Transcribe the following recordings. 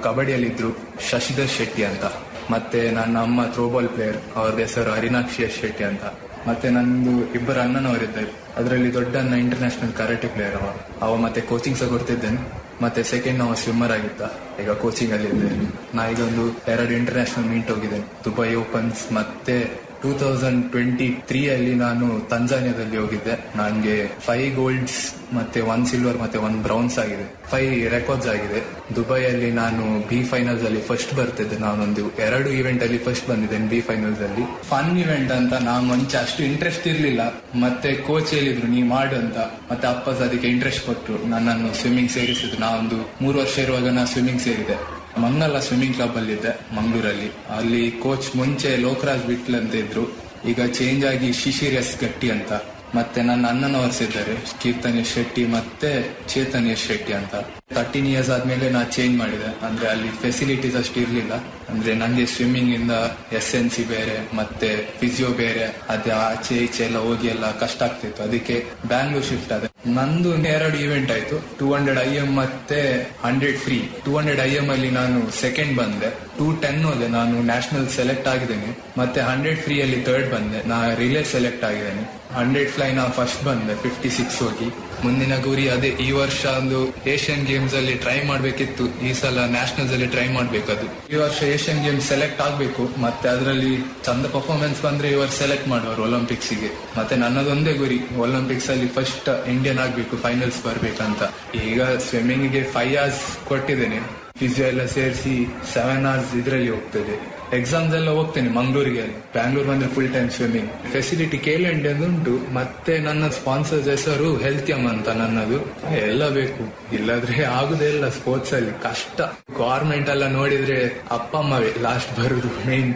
ಕಬಡ್ಡಿಯಲ್ಲಿ ಇದ್ರು ಶಶಿಧರ್ ಶೆಟ್ಟಿ ಅಂತ ಮತ್ತೆ ನನ್ನ ಅಮ್ಮ ಥ್ರೋಬಾಲ್ ಪ್ಲೇಯರ್ ಅವ್ರದ್ದು ಹೆಸರು ಹರಿನಾಕ್ಷಿ ಎಸ್ ಶೆಟ್ಟಿ ಅಂತ ಮತ್ತೆ ನಂದು ಇಬ್ಬರು ಅಣ್ಣನವರಿದ್ದಾರೆ ಅದರಲ್ಲಿ ದೊಡ್ಡ ಅಣ್ಣ ಇಂಟರ್ನ್ಯಾಷನಲ್ ಕರಾಟೆ ಪ್ಲೇಯರ್ ಅವ ಅವ ಮತ್ತೆ ಕೋಚಿಂಗ್ ಸಹ ಕೊಡ್ತಿದ್ದೇನೆ ಮತ್ತೆ ಸೆಕೆಂಡ್ ಅವ ಸ್ವಿಮ್ಮರ್ ಆಗಿದ್ದ ಈಗ ಕೋಚಿಂಗ್ ಅಲ್ಲಿ ಇದ್ದೇನೆ ನಾ ಈಗ ಒಂದು ಎರಡು ಇಂಟರ್ನ್ಯಾಷನಲ್ ಮೀಟ್ ಹೋಗಿದ್ದೇನೆ ದುಬೈ ಓಪನ್ಸ್ ಮತ್ತೆ ಟೂ ತೌಸಂಡ್ ಟ್ವೆಂಟಿ ತ್ರೀ ಅಲ್ಲಿ ನಾನು ತಂಜಾನಿಯಾದಲ್ಲಿ ಹೋಗಿದ್ದೆ ನನಗೆ ಫೈವ್ ಗೋಲ್ಡ್ಸ್ ಮತ್ತೆ ಒನ್ ಸಿಲ್ವರ್ ಮತ್ತೆ ಒನ್ ಬ್ರೌನ್ಸ್ ಆಗಿದೆ ಫೈವ್ ರೆಕಾರ್ಡ್ಸ್ ಆಗಿದೆ ದುಬೈಯಲ್ಲಿ ನಾನು ಬಿ ಫೈನಲ್ಸ್ ಅಲ್ಲಿ ಫಸ್ಟ್ ಬರ್ತಿದ್ದೆ ನಾನೊಂದು ಎರಡು ಇವೆಂಟ್ ಅಲ್ಲಿ ಫಸ್ಟ್ ಬಂದಿದ್ದೇನೆ ಬಿ ಫೈನಲ್ಸ್ ಅಲ್ಲಿ ಫನ್ ಇವೆಂಟ್ ಅಂತ ನಾನು ಮುಂಚೆ ಅಷ್ಟು ಇಂಟ್ರೆಸ್ಟ್ ಇರ್ಲಿಲ್ಲ ಮತ್ತೆ ಕೋಚ್ ಹೇಳಿದ್ರು ನೀ ಮಾಡು ಅಂತ ಮತ್ತೆ ಅಪ್ಪ ಸಹ ಅದಕ್ಕೆ ಇಂಟ್ರೆಸ್ಟ್ ಕೊಟ್ಟರು ನನ್ನನ್ನು ಸ್ವಿಮ್ಮಿಂಗ್ ಸೇರಿಸಿದ್ರು ನಾವೊಂದು ಮೂರು ವರ್ಷ ಇರುವಾಗ ನಾನು ಸ್ವಿಮ್ಮಿಂಗ್ ಸೇರಿದೆ ಮಂಗಲ ಸ್ವಿಮ್ಮಿಂಗ್ ಕ್ಲಬ್ ಅಲ್ಲಿ ಇದ್ದೆ ಮಂಗಳೂರಲ್ಲಿ ಅಲ್ಲಿ ಕೋಚ್ ಮುಂಚೆ ಲೋಕರಾಜ್ ಬಿಟ್ಲ್ ಅಂತ ಇದ್ರು ಈಗ ಚೇಂಜ್ ಆಗಿ ಶಿಶಿರ್ ಎಸ್ ಗಟ್ಟಿ ಅಂತ ಮತ್ತೆ ನನ್ನ ಅಣ್ಣನವರ್ಸ್ ಇದ್ದಾರೆ ಕೀರ್ತನ್ ಎಸ್ ಶೆಟ್ಟಿ ಮತ್ತೆ ಚೇತನ್ ಎಸ್ ಶೆಟ್ಟಿ ಅಂತ ತರ್ಟೀನ್ ಇಯರ್ಸ್ ಆದ್ಮೇಲೆ ನಾ ಚೇಂಜ್ ಮಾಡಿದೆ ಅಂದ್ರೆ ಅಲ್ಲಿ ಫೆಸಿಲಿಟೀಸ್ ಅಷ್ಟು ಇರ್ಲಿಲ್ಲ ಅಂದ್ರೆ ನಂಗೆ ಸ್ವಿಮ್ಮಿಂಗ್ ಇಂದ ಎಸ್ ಎನ್ ಸಿ ಬೇರೆ ಮತ್ತೆ ಫಿಸಿಯೋ ಬೇರೆ ಅದೇ ಆಚೆ ಈಚೆ ಎಲ್ಲ ಹೋಗಿ ಎಲ್ಲ ಕಷ್ಟ ಆಗ್ತಿತ್ತು ಅದಕ್ಕೆ ಬ್ಯಾಂಗ್ಳೂರ್ ಶಿಫ್ಟ್ ಆದೆ ನಂದು ಎರಡು ಇವೆಂಟ್ ಆಯ್ತು ಟೂ ಹಂಡ್ರೆಡ್ ಐ ಎಂ ಮತ್ತೆ hundred free two hundred I M ಅಲ್ಲಿ ನಾನು ಸೆಕೆಂಡ್ ಬಂದೆ ಟೂ ಟೆನ್ ಹೋದೆ ನಾನು ನ್ಯಾಷನಲ್ ಸೆಲೆಕ್ಟ್ ಆಗಿದ್ದೇನೆ ಮತ್ತೆ ಹಂಡ್ರೆಡ್ ಫ್ರೀ ಅಲ್ಲಿ ಥರ್ಡ್ ಬಂದೆ ನಾ ರಿಲೇ ಸೆಲೆಕ್ಟ್ ಆಗಿದ್ದೇನೆ ಹಂಡ್ರೆಡ್ ಫ್ಲೈ ನಾ ಫಸ್ಟ್ ಬಂದೆ ಫಿಫ್ಟಿ ಸಿಕ್ಸ್ ಹೋಗಿ ಮುಂದಿನ ಗುರಿ ಅದೇ ಈ ವರ್ಷ ಒಂದು ಏಷ್ಯನ್ ಗೇಮ್ಸ್ ಅಲ್ಲಿ ಟ್ರೈ ಮಾಡ್ಬೇಕಿತ್ತು ಈ ಸಲ ನ್ಯಾಷನಲ್ಸ್ ಅಲ್ಲಿ ಟ್ರೈ ಮಾಡ್ಬೇಕದು ಈ ವರ್ಷ ಏಷ್ಯನ್ ಗೇಮ್ಸ್ ಸೆಲೆಕ್ಟ್ ಆಗ್ಬೇಕು ಮತ್ತೆ ಅದರಲ್ಲಿ ಚಂದ ಪರ್ಫಾರ್ಮೆನ್ಸ್ ಬಂದ್ರೆ ಈ ವರ್ಷ ಸೆಲೆಕ್ಟ್ ಮಾಡುವರು ಒಲಿಂಪಿಕ್ಸ್ ಗೆ ಮತ್ತೆ ನನ್ನದೊಂದೇ ಗುರಿ ಒಲಿಂಪಿಕ್ಸ್ ಅಲ್ಲಿ ಫಸ್ಟ್ ಇಂಡಿಯನ್ ಆಗ್ಬೇಕು ಫೈನಲ್ಸ್ ಬರ್ಬೇಕಂತ ಈಗ ಸ್ವಿಮ್ಮಿಂಗ್ ಗೆ ಫೈವ್ ಅವರ್ಸ್ ಕೊಟ್ಟಿದ್ದೇನೆ ಫಿಸಿಯೋ ಎಲ್ಲ ಸೇರಿಸಿ ಸೆವೆನ್ ಅವರ್ಸ್ ಇದರಲ್ಲಿ ಹೋಗ್ತದೆ ಎಕ್ಸಾಮ್ಸ್ ಎಲ್ಲ ಹೋಗ್ತೇನೆ ಮಂಗಳೂರಿಗೆ ಬ್ಯಾಂಗ್ಳೂರ್ ಬಂದ್ರೆ ಫುಲ್ ಟೈಮ್ ಸ್ವಿಮ್ಮಿಂಗ್ ಫೆಸಿಲಿಟಿ ಕೇಲೆಂಡ್ ಉಂಟು ಮತ್ತೆ ನನ್ನ ಸ್ಪಾನ್ಸರ್ಸ್ ಹೆಸರು ಹೆಲ್ತಿಯಮ್ ಅಂತ ನನ್ನದು ಎಲ್ಲ ಬೇಕು ಇಲ್ಲದ್ರೆ ಆಗುದೇ ಇಲ್ಲ ಸ್ಪೋರ್ಟ್ಸ್ ಅಲ್ಲಿ ಕಷ್ಟ ಗೌರ್ಮೆಂಟ್ ಎಲ್ಲ ನೋಡಿದ್ರೆ ಅಪ್ಪ ಅಮ್ಮವೇ ಲಾಸ್ಟ್ ಬರುದು ಮೇನ್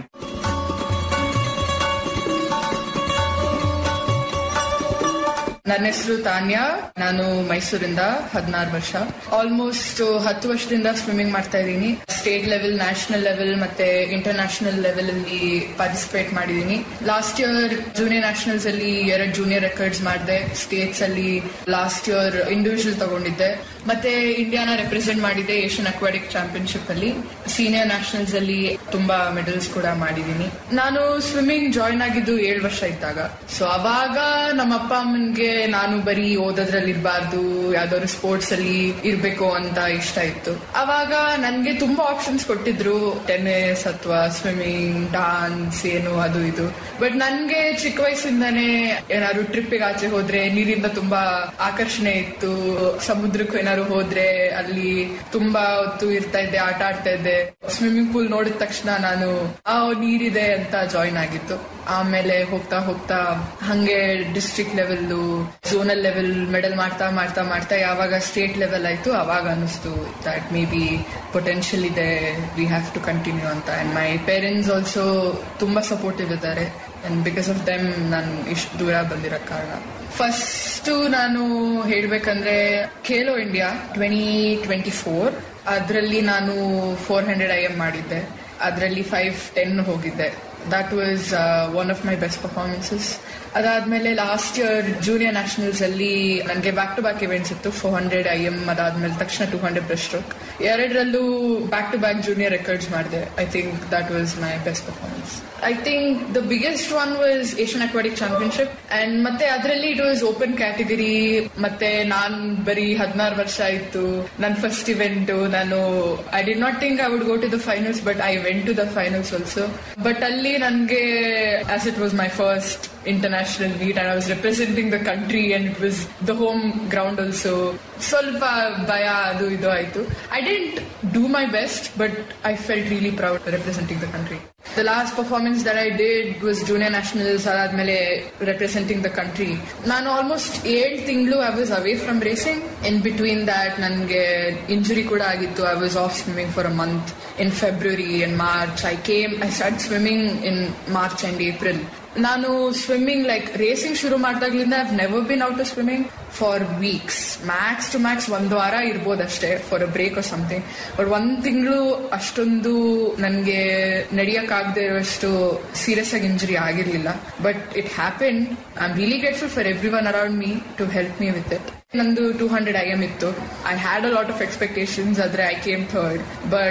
ನನ್ನ ಹೆಸರು ತಾನ್ಯಾ ನಾನು ಮೈಸೂರಿಂದ ಹದಿನಾರು ವರ್ಷ ಆಲ್ಮೋಸ್ಟ್ ಹತ್ತು ವರ್ಷದಿಂದ ಸ್ವಿಮ್ಮಿಂಗ್ ಮಾಡ್ತಾ ಇದ್ದೀನಿ ಸ್ಟೇಟ್ ಲೆವೆಲ್ ನ್ಯಾಷನಲ್ ಲೆವೆಲ್ ಮತ್ತೆ ಇಂಟರ್ನ್ಯಾಷನಲ್ ಲೆವೆಲ್ ಅಲ್ಲಿ ಪಾರ್ಟಿಸಿಪೇಟ್ ಮಾಡಿದ್ದೀನಿ ಲಾಸ್ಟ್ ಇಯರ್ ಜೂನಿಯರ್ ನ್ಯಾಷನಲ್ಸ್ ಅಲ್ಲಿ ಎರಡು ಜೂನಿಯರ್ ರೆಕಾರ್ಡ್ಸ್ ಮಾಡಿದೆ ಸ್ಟೇಟ್ಸ್ ಅಲ್ಲಿ ಲಾಸ್ಟ್ ಇಯರ್ ಇಂಡಿವಿಜುವಲ್ ತಗೊಂಡಿದ್ದೆ ಮತ್ತೆ ಇಂಡಿಯಾನ ರೆಪ್ರೆಸೆಂಟ್ ಮಾಡಿದೆ ಏಷ್ಯನ್ ಅಕ್ವಾಟಿಕ್ ಚಾಂಪಿಯನ್ಶಿಪ್ ಅಲ್ಲಿ ಸೀನಿಯರ್ ನ್ಯಾಷನಲ್ಸ್ ಅಲ್ಲಿ ತುಂಬಾ ಮೆಡಲ್ಸ್ ಕೂಡ ಮಾಡಿದ್ದೀನಿ ನಾನು ಸ್ವಿಮ್ಮಿಂಗ್ ಜಾಯಿನ್ ಆಗಿದ್ದು ಏಳು ವರ್ಷ ಇದ್ದಾಗ ಸೊ ಅವಾಗ ನಮ್ಮ ಅಪ್ಪ ಅಮ್ಮನ್ಗೆ ನಾನು ಬರೀ ಓದೋದ್ರಲ್ಲಿ ಇರಬಾರ್ದು ಯಾವ್ದಾದ್ರು ಸ್ಪೋರ್ಟ್ಸ್ ಅಲ್ಲಿ ಇರ್ಬೇಕು ಅಂತ ಇಷ್ಟ ಇತ್ತು ಅವಾಗ ನನ್ಗೆ ತುಂಬಾ ಆಪ್ಷನ್ಸ್ ಕೊಟ್ಟಿದ್ರು ಟೆನ್ನಿಸ್ ಅಥವಾ ಸ್ವಿಮ್ಮಿಂಗ್ ಡಾನ್ಸ್ ಏನು ಅದು ಇದು ಬಟ್ ನನ್ಗೆ ಚಿಕ್ಕ ವಯಸ್ಸಿಂದಾನೇ ಏನಾದ್ರು ಟ್ರಿಪ್ಪಿಗೆ ಆಚೆ ಹೋದ್ರೆ ನೀರಿಂದ ತುಂಬಾ ಆಕರ್ಷಣೆ ಇತ್ತು ಸಮುದ್ರಕ್ಕೂ ಏನಾದ್ರು ಹೋದ್ರೆ ಅಲ್ಲಿ ತುಂಬಾ ಹೊತ್ತು ಇರ್ತಾ ಇದ್ದೆ ಆಟ ಆಡ್ತಾ ಇದ್ದೆ ಸ್ವಿಮ್ಮಿಂಗ್ ಪೂಲ್ ನೋಡಿದ ತಕ್ಷಣ ನಾನು ಆ ನೀರಿದೆ ಅಂತ ಜಾಯಿನ್ ಆಗಿತ್ತು ಆಮೇಲೆ ಹೋಗ್ತಾ ಹೋಗ್ತಾ ಹಂಗೆ district level zonal level medal ಮಾಡ್ತಾ ಮಾಡ್ತಾ ಮಾಡ್ತಾ ಯಾವಾಗ ಸ್ಟೇಟ್ ಲೆವೆಲ್ ಆಯ್ತು ಅವಾಗ ಅನಿಸ್ತು ದಟ್ ಮೇ ಬಿ ಪೊಟೆನ್ಷಿಯಲ್ ಇದೆ ವಿ ಹ್ಯಾವ್ ಟು ಕಂಟಿನ್ಯೂ ಅಂತ ಅಂಡ್ ಮೈ ಪೇರೆಂಟ್ಸ್ ಆಲ್ಸೋ ತುಂಬಾ ಸಪೋರ್ಟಿವ್ ಇದ್ದಾರೆ ಅಂಡ್ ಬಿಕಾಸ್ ಆಫ್ ದೆಮ್ ನಾನು ಇಷ್ಟು ದೂರ ಬಂದಿರೋ ಕಾರಣ ಫಸ್ಟ್ ನಾನು ಹೇಳ್ಬೇಕಂದ್ರೆ Khelo India twenty twenty four ಅದರಲ್ಲಿ ನಾನು ಫೋರ್ ಹಂಡ್ರೆಡ್ ಐ ಎಂ ಮಾಡಿದ್ದೆ ಅದರಲ್ಲಿ ಫೈವ್ ಟೆನ್ ಹೋಗಿದ್ದೆ that was one of my best performances ಅದಾದ್ಮೇಲೆ ಲಾಸ್ಟ್ ಇಯರ್ ಜೂನಿಯರ್ ನ್ಯಾಷನಲ್ಸ್ ಅಲ್ಲಿ ನನಗೆ ಬ್ಯಾಕ್ ಟು ಬ್ಯಾಕ್ ಇವೆಂಟ್ಸ್ ಇತ್ತು ಫೋರ್ ಹಂಡ್ರೆಡ್ ಐ ಎಂ ಅದಾದ್ಮೇಲೆ ತಕ್ಷಣ ಟೂ ಹಂಡ್ರೆಡ್ ಬ್ರೆಸ್ಟ್ ಸ್ಟ್ರೋಕ್ ಎರಡರಲ್ಲೂ back to back junior records ಮಾಡಿದೆ I think that was my best performance I think the biggest one was Asian aquatic championship and ಮತ್ತೆ ಅದರಲ್ಲಿ it was open category ಮತ್ತೆ ನಾನ್ ಬರೀ ಹದಿನಾರು ವರ್ಷ ಆಯ್ತು ನನ್ನ ಫಸ್ಟ್ ಇವೆಂಟ್ ನಾನು I did not think I would go to the finals but I went to the finals also but ಅಲ್ಲಿ ನನಗೆ as it was my first international meet and I was representing the country and it was the home ground also ಸ್ವಲ್ಪ ಭಯ ಅದು ಇದು ಆಯ್ತು I didn't do my best but I felt really proud representing the country the last performance that I did was junior nationals ಅದಾದ್ಮೇಲೆ representing the country ನಾನು almost ಏಳು ತಿಂಗಳು I was away from racing in between that ನನಗೆ injury ಕೂಡ ಆಗಿತ್ತು I was off swimming for a month in February and March I came I start swimming in March and April ನಾನು swimming like racing ಶುರು ಮಾಡಿದಾಗ್ಲಿಂದ I've never been out to swimming for weeks max to max ಒಂದು ವಾರ ಇರ್ಬೋದಷ್ಟೇ for a break or something but ಒಂದ್ ತಿಂಗಳು ಅಷ್ಟೊಂದು ನನಗೆ ನಡೆಯಕ್ಕಾಗದೇ ಇರುವಷ್ಟು ಸೀರಿಯಸ್ ಆಗಿ ಇಂಜುರಿ ಆಗಿರ್ಲಿಲ್ಲ but it happen I am really grateful for everyone around me to help me with it ನಂದು ಟೂ ಹಂಡ್ರೆಡ್ ಐ ಎಮ್ ಇತ್ತು I had a lot of expectations ಆದ್ರೆ ಐ ಕೇಮ್ ಥರ್ಡ್ ಬಟ್